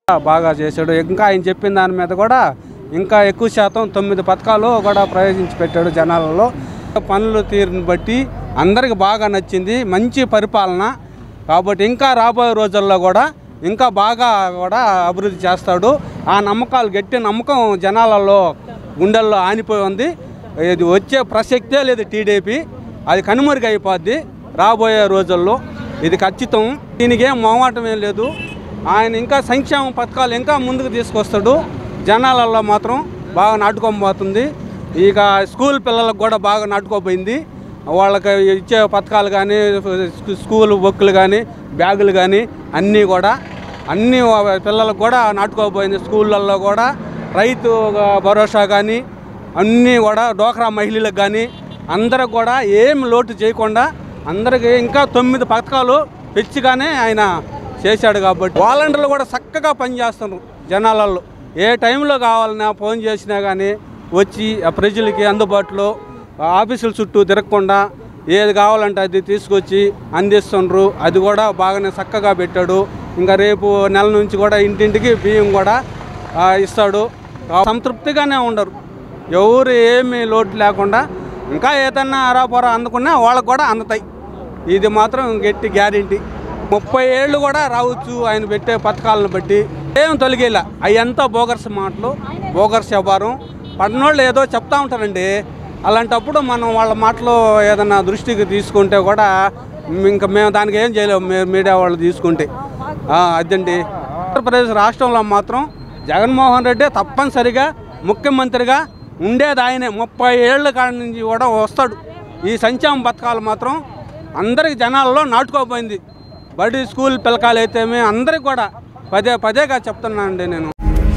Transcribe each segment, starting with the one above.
బాగా చేశాడు ఇంకా ఆయన చెప్పిన దాని మీద కూడా ఇంకా ఎక్కువ శాతం తొమ్మిది పథకాలు కూడా ప్రయోగించి పెట్టాడు జనాలలో పనులు తీరుని బట్టి అందరికి బాగా నచ్చింది మంచి పరిపాలన కాబట్టి ఇంకా రాబోయే రోజుల్లో కూడా ఇంకా బాగా కూడా అభివృద్ధి చేస్తాడు ఆ నమ్మకాలు గట్టి నమ్మకం జనాలలో గుండెల్లో ఆనిపోయి ఉంది ఇది వచ్చే ప్రసక్తే లేదు టీడీపీ అది కనుమరుగైపోద్ది రాబోయే రోజుల్లో ఇది ఖచ్చితం దీనికి ఏం మొహమాటం ఏం లేదు ఆయన ఇంకా సంక్షేమ పథకాలు ఇంకా ముందుకు తీసుకొస్తాడు జనాలలో మాత్రం బాగా నాటుకోబోతుంది ఇక స్కూల్ పిల్లలకు కూడా బాగా నాటుకోపోయింది వాళ్ళకి ఇచ్చే పథకాలు కానీ స్కూల్ బుక్లు కానీ బ్యాగులు కానీ అన్నీ కూడా అన్నీ పిల్లలకు కూడా నాటుకోపోయింది స్కూళ్ళల్లో కూడా రైతు భరోసా కానీ అన్నీ కూడా డోక్రా మహిళలకు కానీ అందరికి కూడా ఏం లోటు చేయకుండా అందరికీ ఇంకా తొమ్మిది పథకాలు పెంచిగానే ఆయన చేశాడు కాబట్టి వాలంటీర్లు కూడా చక్కగా పనిచేస్తున్నారు జనాలలో ఏ టైంలో కావాలన్నా ఫోన్ చేసినా కానీ వచ్చి ఆ ప్రజలకి అందుబాటులో ఆఫీసుల చుట్టూ తిరగకుండా ఏది కావాలంటే అది తీసుకొచ్చి అందిస్తుండ్రు అది కూడా బాగానే చక్కగా పెట్టాడు ఇంకా రేపు నెల నుంచి కూడా ఇంటింటికి బియ్యం కూడా ఆ, ఇస్తాడు ఆ, సంతృప్తిగానే ఉండరు ఎవరు ఏమీ లోటు లేకుండా ఇంకా ఏదన్నా అరాపొరా అందుకున్నా వాళ్ళకు కూడా అందుతాయి ఇది మాత్రం గట్టి గ్యారెంటీ ముప్పై ఏళ్ళు కూడా రావచ్చు ఆయన పెట్టే పథకాలను బట్టి ఏం తొలగేలా అయ్యంతా బోగర్స్ మాటలు బోగర్స్ వ్యాపారం పడినోళ్ళు ఏదో చెప్తా ఉంటారండి అలాంటప్పుడు మనం వాళ్ళ మాటలు ఏదన్నా దృష్టికి తీసుకుంటే కూడా ఇంకా మేము దానికి ఏం చేయలేము మీ- మీడియా వాళ్ళు తీసుకుంటే ఆ, అదండి ఆంధ్రప్రదేశ్ రాష్ట్రంలో మాత్రం జగన్మోహన్ రెడ్డి తప్పనిసరిగా ముఖ్యమంత్రిగా ఉండేది ఆయనే ముప్పై ఏళ్ళ కాడి నుంచి కూడా వస్తాడు ఈ సంక్షేమ పథకాలు మాత్రం అందరికి జనాల్లో నాటుకోపోయింది బడి స్కూల్ పిల్లకాయలు అయితేమే అందరికి కూడా పదే పదేగా చెప్తున్నానండి నేను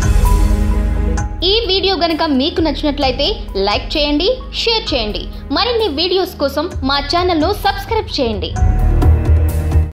ఈ వీడియో గనక మీకు నచ్చినట్లయితే లైక్ చేయండి షేర్ చేయండి మరిన్ని వీడియోస్ కోసం మా ఛానల్ను సబ్స్క్రైబ్ చేయండి